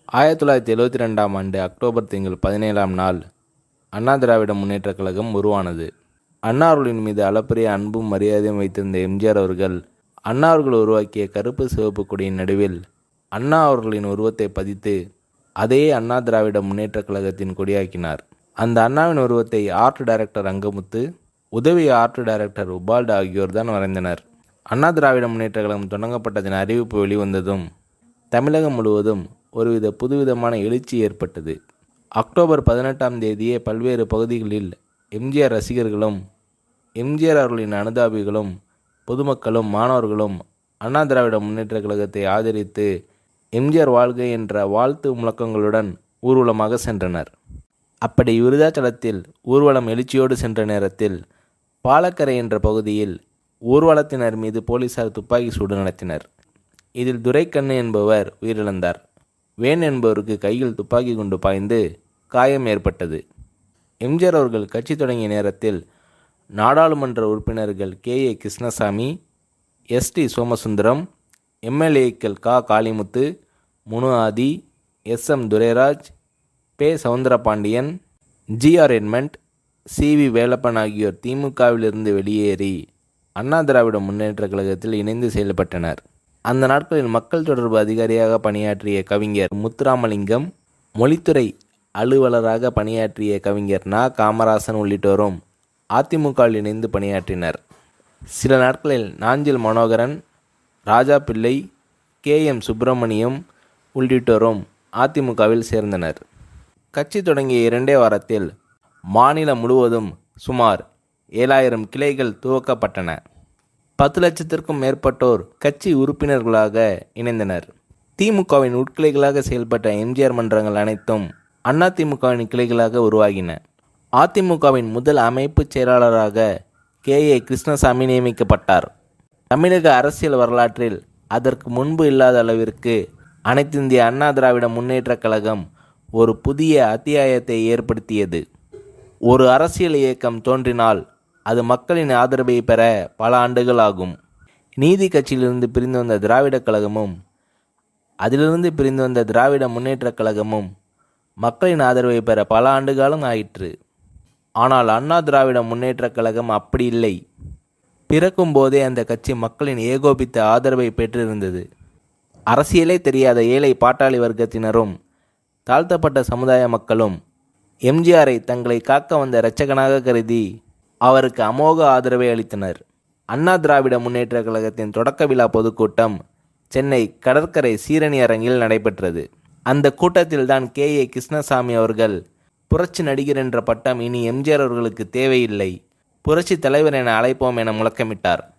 ஆயிரத்தி தொள்ளாயிரத்தி எழுபத்தி ரெண்டாம் ஆண்டு அக்டோபர் திங்கள் பதினேழாம் நாள் அண்ணா திராவிட முன்னேற்றக் கழகம் உருவானது அண்ணா அவர்களின் மீது அளப்பரிய அன்பும் மரியாதையும் வைத்திருந்த எம்ஜிஆர் அவர்கள் அண்ணா அவர்கள் உருவாக்கிய கருப்பு சிவப்பு கொடியின் நடுவில் அண்ணா அவர்களின் உருவத்தை பதித்து அதே அண்ணா திராவிட முன்னேற்றக் கழகத்தின் கொடியாக்கினார் அந்த அண்ணாவின் உருவத்தை ஆர்ட் டைரக்டர் அங்கமுத்து உதவி ஆர்ட் டைரக்டர் உபால்டு ஆகியோர் தான் வரைந்தனர் அண்ணா திராவிட முன்னேற்றக் கழகம் தொடங்கப்பட்டதின் அறிவிப்பு வெளிவந்ததும் தமிழகம் முழுவதும் ஒருவித புதுவிதமான எழுச்சி ஏற்பட்டது அக்டோபர் பதினெட்டாம் தேதியே பல்வேறு பகுதிகளில் எம்ஜிஆர் ரசிகர்களும் எம்ஜிஆர் அவர்களின் அனுதாபிகளும் பொதுமக்களும் மாணவர்களும் அண்ணா திராவிட முன்னேற்றக் கழகத்தை ஆதரித்து எம்ஜிஆர் வாழ்க என்ற வாழ்த்து முழக்கங்களுடன் ஊர்வலமாக சென்றனர் அப்படி விருதாச்சலத்தில் ஊர்வலம் எழுச்சியோடு சென்ற நேரத்தில் பாலக்கரை என்ற பகுதியில் ஊர்வலத்தினர் மீது போலீசார் துப்பாக்கி சூடு நடத்தினர் இதில் துரைக்கண்ணு என்பவர் உயிரிழந்தார் வேன் என்பவருக்கு கையில் துப்பாக்கி குண்டு பாய்ந்து காயம் ஏற்பட்டது எம்ஜிஆர் அவர்கள் கட்சி தொடங்கிய நேரத்தில் நாடாளுமன்ற உறுப்பினர்கள் K A Krishnasamy S D Somasundaram எம்எல்ஏக்கள் Ka Kalimuthu Munu Adhi S M Durairaj Pe Soundarapandian GR Edmund C V Velappan ஆகியோர் திமுகவிலிருந்து வெளியேறி அண்ணா திராவிட முன்னேற்றக் கழகத்தில் இணைந்து செயல்பட்டனர் அந்த நாட்களில் மக்கள் தொடர்பு அதிகாரியாக பணியாற்றிய கவிஞர் முத்துராமலிங்கம் மொழித்துறை அலுவலராக பணியாற்றிய கவிஞர் நா காமராசன் உள்ளிட்டோரும் அதிமுகவில் இணைந்து பணியாற்றினர் சில நாட்களில் நாஞ்சில் மனோகரன் ராஜா பிள்ளை கே எம் சுப்பிரமணியம் உள்ளிட்டோரும் அதிமுகவில் சேர்ந்தனர் கட்சி தொடங்கிய இரண்டே வாரத்தில் மாநிலம் முழுவதும் சுமார் ஏழாயிரம் கிளைகள் துவக்கப்பட்டன பத்து லட்சத்திற்கும் மேற்பட்டோர் கட்சி உறுப்பினர்களாக இணைந்தனர் திமுகவின் உட்கிளைகளாக செயல்பட்ட எம்ஜிஆர் மன்றங்கள் அனைத்தும் அதிமுகவின் கிளைகளாக உருவாகின அதிமுகவின் முதல் அமைப்புச் செயலாளராக கே ஏ கிருஷ்ணசாமி நியமிக்கப்பட்டார் தமிழக அரசியல் வரலாற்றில் அதற்கு முன்பு இல்லாத அளவிற்கு அனைத்திந்திய அண்ணா திராவிட முன்னேற்றக் கழகம் ஒரு புதிய அத்தியாயத்தை ஏற்படுத்தியது ஒரு அரசியல் இயக்கம் தோன்றினால் அது மக்களின் ஆதரவை பெற பல ஆண்டுகள் ஆகும் நீதி கட்சியிலிருந்து பிரிந்து வந்த திராவிடக் கழகமும் அதிலிருந்து பிரிந்து வந்த திராவிட முன்னேற்றக் கழகமும் மக்களின் ஆதரவை பெற பல ஆண்டுகாலம் ஆயிற்று ஆனால் அண்ணா திராவிட முன்னேற்றக் கழகம் அப்படி இல்லை பிறக்கும் போதே அந்த கட்சி மக்களின் ஏகோபித்த ஆதரவை பெற்றிருந்தது அரசியலே தெரியாத ஏழை பாட்டாளி வர்க்கத்தினரும் தாழ்த்தப்பட்ட சமுதாய மக்களும் எம்ஜிஆரை தங்களை காக்க வந்த இரட்சகனாக கருதி அவருக்கு அமோக ஆதரவை அளித்தனர் அண்ணா திராவிட முன்னேற்றக் கழகத்தின் தொடக்க விழா பொதுக்கூட்டம் சென்னை கடற்கரை சீரணி அரங்கில் நடைபெற்றது அந்த கூட்டத்தில்தான் கே ஏ கிருஷ்ணசாமி அவர்கள் புரட்சி நடிகர் என்ற பட்டம் இனி எம்ஜிஆர் அவர்களுக்கு தேவையில்லை புரட்சி தலைவர் என அழைப்போம் என முழக்கமிட்டார்